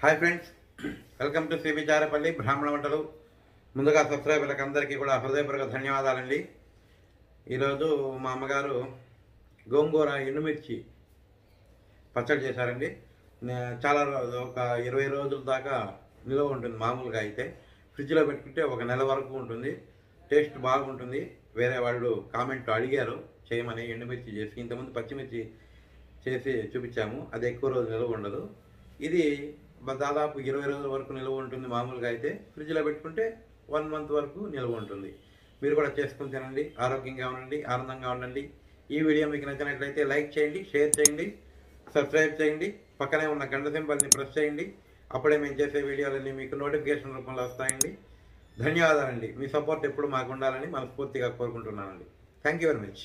Hi friends welcome to Shri Vicharapalli బ్రాహ్మణ వంటలు ముందుగా సబ్స్క్రైబర్లకు అందరికీ కూడా హృదయపూర్వక ధన్యవాదాలండి ఈరోజు మా అమ్మగారు గోంగూర ఎండుమిర్చి పచ్చడి చేశారండి నే- చాలా రోజు ఒక ఇరవై రోజుల దాకా నిల్వ ఉంటుంది మామూలుగా అయితే ఫ్రిడ్జ్లో పెట్టుకుంటే ఒక నెల వరకు ఉంటుంది టేస్ట్ బాగుంటుంది వేరే వాళ్ళు కామెంట్ అడిగారు చేయమని ఎండుమిర్చి చేసి ఇంతకుముందు పచ్చిమిర్చి చేసి చూపించాము అది ఎక్కువ రోజు నిల్వ ఉండదు ఇది బ- దాదాపు ఇరవై రోజుల వరకు నిల్వ ఉంటుంది మామూలుగా అయితే ఫ్రిడ్జ్లో పెట్టుకుంటే వన్ మంత్ వరకు నిల్వ ఉంటుంది మీరు కూడా చేసుకుని తినండి ఆరోగ్యంగా ఉండండి ఆనందంగా ఉండండి ఈ వీడియో మీకు నచ్చినట్లయితే లైక్ చేయండి షేర్ చేయండి సబ్స్క్రైబ్ చేయండి పక్కనే ఉన్న గంట సింబల్ని ప్రెస్ చేయండి అప్పుడే మేము చేసే వీడియోలన్నీ మీకు నోటిఫికేషన్ రూపంలో వస్తాయండి ధన్యవాదాలండి మీ సపోర్ట్ ఎప్పుడు మాకు ఉండాలని మనస్ఫూర్తిగా కోరుకుంటున్నానండి థ్యాంక్ యూ వెరీ మచ్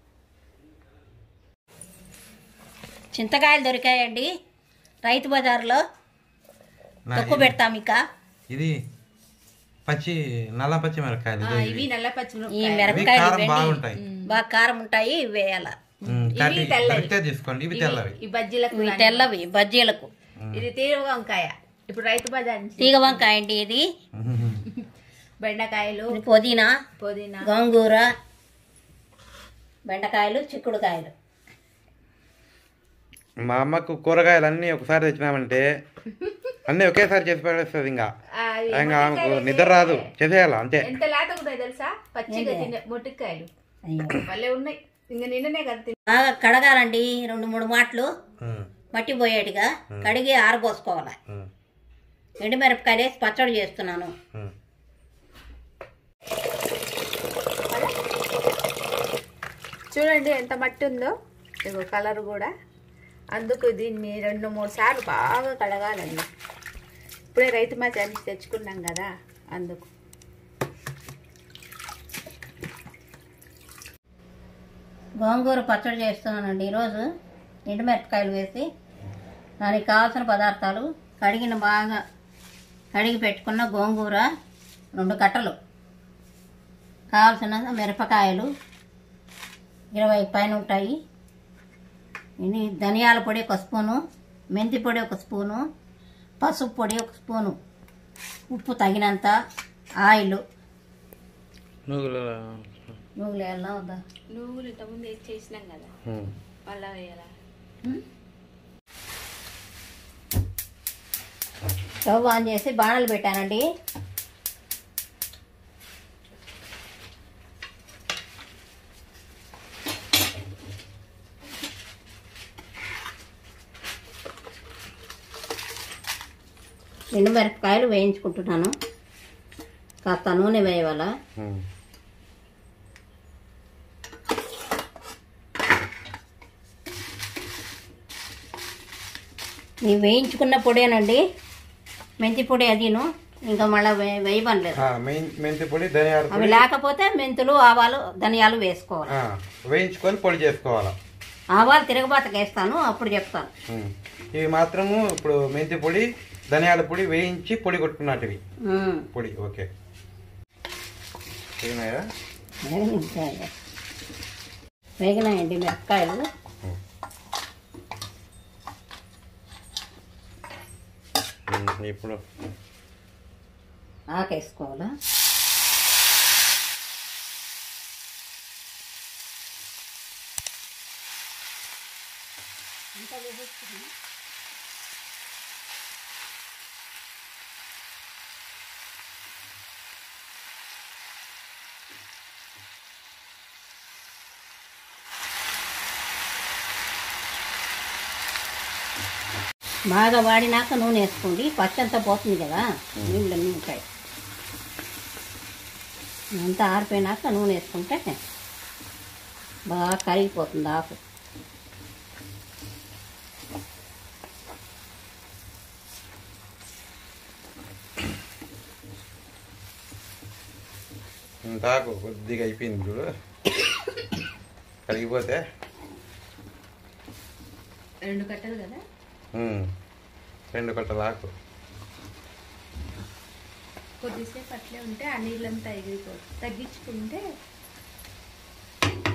చింతకాయలు దొరికాయండి రైతు బజార్లో తక్కువ పెడతాం ఇక ఇది పచ్చి నల్ల పచ్చి మిరపకాయలు ఆ, ఇవి నల్ల ఈ పచ్చిమిరపకాయలు మిరపకాయలు కారం ఇవ్వండి. బాగుంటాయి. బాగా కారం ఉంటాయి ఇవి వేయాల ఇవి తెల్లవి. తీసుకోండి ఇవి ఇవి- తెల్లవి ఈ బజ్జీలకు ఇవి కానీ. తెల్లవి బజ్జీలకు ఇది తీగ వంకాయ ఇప్పుడు రైతు బజార్ నుంచి తీగ వంకాయ అండి ఇది బెండకాయలు ఇది పుదీనా పుదీనా గోంగూర బెండకాయలు చిక్కుడుకాయలు మా అమ్మకు కూరగాయలు అన్నీ ఒకసారి తెచ్చినామంటే అన్నీ ఒకేసారి చేసి పడేస్తుంది ఇంకా ఆ, అవి ఇంకా ఆమెకు మొట్టికాయలు నిద్ర రాదు చేసేయాల అంతే ఎంత లేత ఉంటాయి తెలుసా పచ్చిగా తినే మొట్టికాయలు అయ్యో. భలే ఉన్నాయి ఇంకా నిన్ననే కదా తిన్నా. బాగా కడగాలండి రెండు మూడు మాటలు ఉమ్, మట్టి పోయేట్టుగా కడిగి ఆరబోసుకోవాలి ఉమ్, ఎండుమిరపకాయలు వేసి పచ్చడి చేస్తున్నాను ఉమ్. చూడండి ఎంత మట్టి ఉందో ఇగో కలర్ కూడా అందుకు దీన్ని రెండు మూడు సార్లు బాగా కడగాలండి ఇప్పుడే రైతు మధ్య నుంచి తెచ్చుకున్నాం కదా అందుకు గోంగూర పచ్చడి చేస్తున్నానండి ఈరోజు ఎండుమిరపకాయలు వేసి దానికి కావాల్సిన పదార్థాలు కడిగిన బాగా కడిగి పెట్టుకున్న గోంగూర రెండు కట్టలు కావాల్సిన మిరపకాయలు ఇరవై పైన ఉంటాయి ఇది ధనియాల పొడి ఒక స్పూను మెంతి పొడి ఒక స్పూను పసుపు పొడి ఒక స్పూను ఉప్పు తగినంత ఆయిల్ నువ్వులు నువ్వులు వేయాలా వద్దా నువ్వులు ఇంతకుముందు ఏది చేసినాం కదా ఉమ్. మళ్ళా వేయాలా స్టవ్ ఆన్ చేసి బాణలు పెట్టానండి ఎండు మిరపకాయలు వేయించుకుంటున్నాను కాస్త నూనె వేయవాల ఉమ్. ఈ వేయించుకున్న పొడేనండి మెంతి పొడి అదిను ఇంకా మళ్ళీ వేయబనలేదు ఆ, మెయిన్ మెంతి పొడి ధనియాల అవి పొడి లేకపోతే మెంతులు ఆవాలు ధనియాలు వేసుకోవాలి ఆ, వేయించుకొని పొడి చేసుకోవాలా ఆవాలు తిరగబాతకు వేస్తాను అప్పుడు చెప్తాను ఉమ్. ఇవి మాత్రము ఇప్పుడు మెంతి పొడి ధనియాల పొడి వేయించి పొడి కొట్టుకున్నట్టువి ఉమ్. పొడి ఓకే వేగినాయా వేగినాయి. వేగినాయండి మిరపకాయలు ఉమ్, ఇప్పుడు ఆకేసుకోవాలా బాగా వాడినాక నూనె వేసుకోండి పచ్చంతా పోతుంది కదా నీళ్ళన్నీ ఉంటాయి అంతా ఆరిపోయినాక నూనె వేసుకుంటే బాగా కరిగిపోతుంది ఆకు తాకు కొద్దిగా అయిపోయింది చూడు కరిగిపోతే రెండు కట్టలు కదా ఉమ్, రెండు కట్టల ఆకు కొద్దిసేపు అట్లే ఉంటే ఆ నీళ్ళంతా ఎగిరిపోతుంది తగ్గించుకుంటే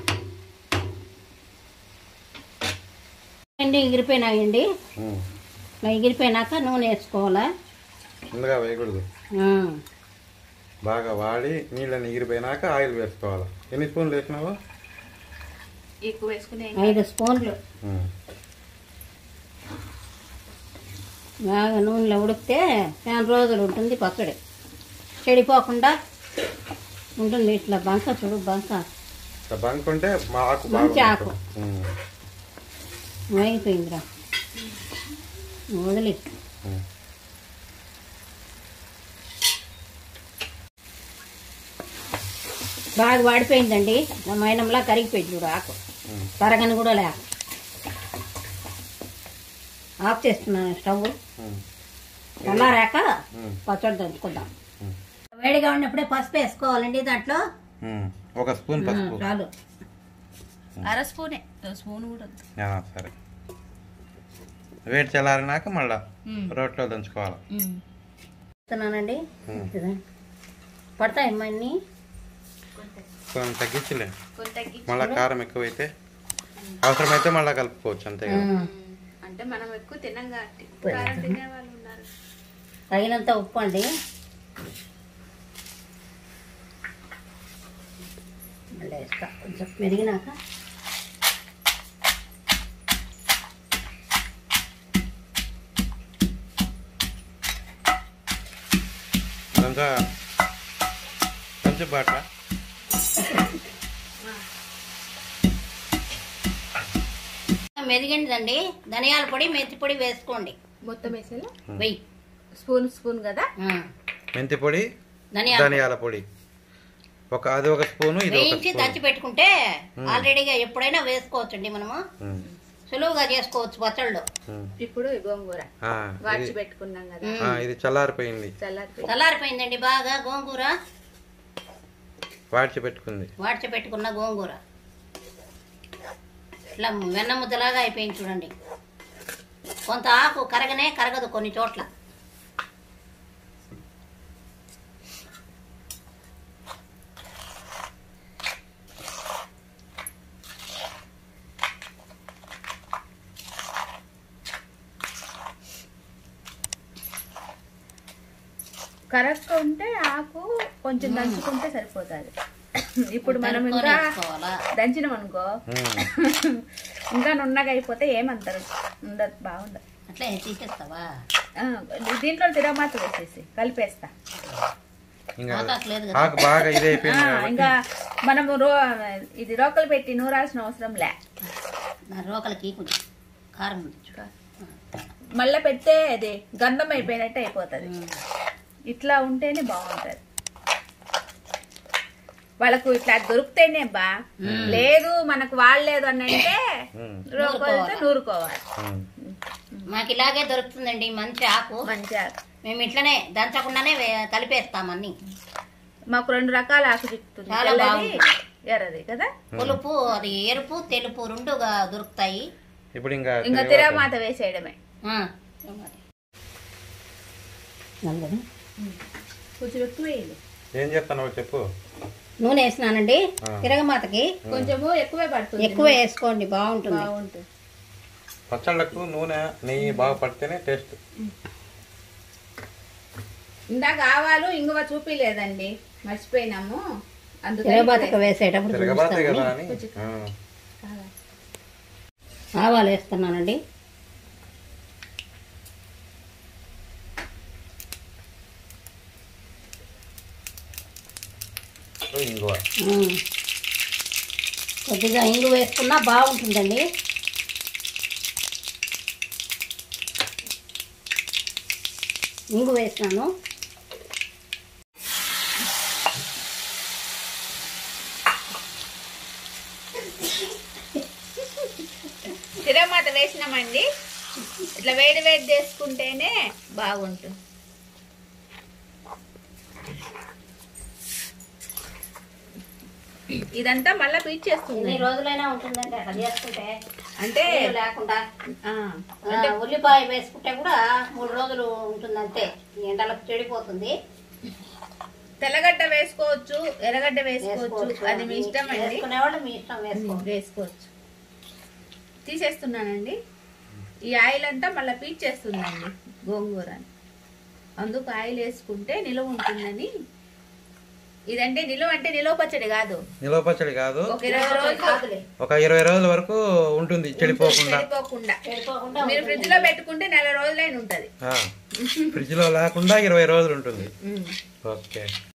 అండి ఎగిరిపోయినాయండి ఉమ్. ఇట్లా ఎగిరిపోయినాక నూనె వేసుకోవాలా ముందుగా వేయకూడదు ఆ, బాగా వాడి నీళ్ళని ఎగిరిపోయినాక ఆయిల్ వేసుకోవాలి ఎన్ని స్పూన్లు వేసినావు ఎక్కువ వేసుకునే ఐదు స్పూన్లు ఉమ్. బాగా నూనెలో ఉడికితే చాలా రోజులు ఉంటుంది పచ్చడి చెడిపోకుండా ఉంటుంది ఇట్లా బంక చూడు బంక ఇట్లా బంక్ ఉంటే మా ఆకు మంచి బాగా ఆకు. ఉమ్. వేగిపోయిందిరా వదిలి ఉమ్. బాగా వాడిపోయిందండి నా మైనంలా కరిగిపోయింది చూడు ఆకు ఉమ్. తరగని కూడా లే ఆఫ్ చేస్తున్నాను స్టవ్ ఉమ్. చల్లారాక ఉమ్. పచ్చడి దంచుకుందాం ఉమ్. వేడిగా ఉన్నప్పుడే పసుపు వేసుకోవాలండి దాంట్లో ఉమ్. ఒక స్పూన్ ఆ, పసుపు చాలు అర స్పూనే స్పూన్ కూడా వద్దు ఆ, సరే వేడి చల్లారినాక మళ్ళా రోట్లో దంచుకోవాలి ఇస్తున్నానండి ఉమ్. ఇదా. పడతాయి అన్నీ కొంచెం తగ్గించలే కొంచెం తగ్గి మళ్ళా కారం ఎక్కువైతే అవసరమైతే మళ్ళా కలుపుకోవచ్చు అంతే కదా అంటే మనం ఎక్కువ తినం కాబట్టి పోయి. కారం తినే వాళ్ళు ఉన్నారు తగినంత ఉప్పు అండి మళ్ళీ వేస్తా కొంచెం మెరిగినాక అదంతా కొంచెం బాట మెరిగిందండి ధనియాల పొడి మెంతి పొడి వేసుకోండి మొత్తం వేసేలా వెయ్యి స్పూన్ స్పూన్ కదా ఆ, మెంతి పొడి ధనియాల ధనియాల పొడి ఒక అది ఒక స్పూను ఇది ఒక వేయించి స్పూన్ దంచి పెట్టుకుంటే ఆల్రెడీగా ఎప్పుడైనా వేసుకోవచ్చండి మనము ఉమ్, సులువుగా చేసుకోవచ్చు పచ్చళ్ళు ఉమ్. ఇప్పుడు ఈ గోంగూర ఆ, వాచి ఇది పెట్టుకున్నాం కదా ఆ, ఇది చల్లారిపోయింది చల్లారిపోయి చల్లారిపోయిందండి బాగా గోంగూర వాడ్చి పెట్టుకుంది వాడ్చి పెట్టుకున్న గోంగూర ఇట్లా వెన్న ముద్దలాగా అయిపోయింది చూడండి కొంత ఆకు కరగనే కరగదు కొన్ని చోట్ల కరెక్ట్ ఉంటే ఆకు కొంచెం దంచుకుంటే సరిపోతుంది ఇప్పుడు మనం కలుపుకొని ఇంకా వేసుకోవాలా దంచినాం అనుకో ఉమ్, ఇంకా నున్నగా అయిపోతే ఏమంటారు ఉండదు బాగుండదు అట్లా తీసేస్తావా ఆ, దీంట్లో తిరగమాత వేసేసి కలిపేస్తా ఇంకా ఆకాకు లేదు కదా ఆకు బాగా ఇది ఆ, అయిపోయింది కాబట్టి ఇంకా మనము రో ఇది రోకలు పెట్టి నూరాల్సిన అవసరం లే నా రోకలకి కొంచెం కారం ఉంది చూడు. మళ్ళీ పెడితే అది గంధం అయిపోయినట్టు అయిపోతుంది ఇట్లా ఉంటేనే బాగుంటది వాళ్ళకు ఇట్లా దొరికితేనే బా లేదు మనకు వాడలేదు అని అంటే ఉమ్, రోకలతో నూరుకోవాలి ఉమ్. మాకు ఇలాగే దొరుకుతుందండి మంచి ఆకు మంచిగా మేము ఇట్లనే దంచకుండానే వే- కలిపేస్తాం అన్ని మాకు రెండు రకాల ఆకు చిక్కుతుంది చాలా తెల్లది బాగుంటుంది. ఎర్రది కదా పులుపు అది ఎరుపు తెలుపు రెండుగా దొరుకుతాయి ఇప్పుడు ఇంకా ఇంకా తిరగబాత. తిరగమాత వేసేయడమే ఆ. కొంచెం ఎక్కువ వేయాలి ఏం చెప్తాను చెప్పు నూనె వేసినానండి ఆ. తిరగమాతకి కొంచెము ఎక్కువే పడుతుంది ఎక్కువ వేసుకోండి బాగుంటుంది బాగుంటుంది పచ్చళ్ళకు నూనె నెయ్యి బాగా పడితేనే టేస్ట్ ఇందాక ఆవాలు ఇంగువ చూపిలేదండి మర్చిపోయినాము అందుకని తిరగబాతకు వేసేటప్పుడు తిరగబాతే కదా చూపిస్తామని అని ఆ. ఆవాలు వేస్తున్నానండి ఇంగువ ఆ. కొద్దిగా ఇంగు వేసుకున్నా బాగుంటుందండి ఇంగు వేసినాను తిరగమాత వేసినామండి ఇట్లా వేడి వేడి చేసుకుంటేనే బాగుంటుంది ఇదంతా మళ్ళీ పీచేస్తుంది ఎన్ని రోజులైనా ఉంటుందండి అట్లా చేసుకుంటే అంటే నీళ్ళు లేకుండా ఆ, ఆ, ఉల్లిపాయ వేసుకుంటే కూడా మూడు రోజులు ఉంటుంది అంతే ఈ ఎండలకు చెడిపోతుంది తెల్లగడ్డ వేసుకోవచ్చు ఎర్రగడ్డ వేసుకోవచ్చు వేసుకోవచ్చు. అది మీ ఇష్టం అండి వేసుకునేవాళ్ళు మీ ఇష్టం వేసుకో వేసుకోవచ్చు తీసేస్తున్నానండి ఈ ఆయిల్ అంతా మళ్ళీ పీల్చేస్తుందండి గోంగూర అందుకు ఆయిల్ వేసుకుంటే నిలువ ఉంటుందని ఇదంటే నిలువ అంటే నిలువ పచ్చడి కాదు నిలవ పచ్చడి కాదు ఒక ఇరవై రోజులు కాదులే ఒక ఇరవై రోజుల వరకు ఉంటుంది చెడిపోకుండా చెడిపోకుండా చెడిపోకుండా మీరు ఫ్రిడ్జ్ లో పెట్టుకుంటే నెల రోజులైన ఉంటది ఫ్రిడ్జ్ లో లేకుండా ఇరవై రోజులు ఉంటుంది ఉమ్. ఓకే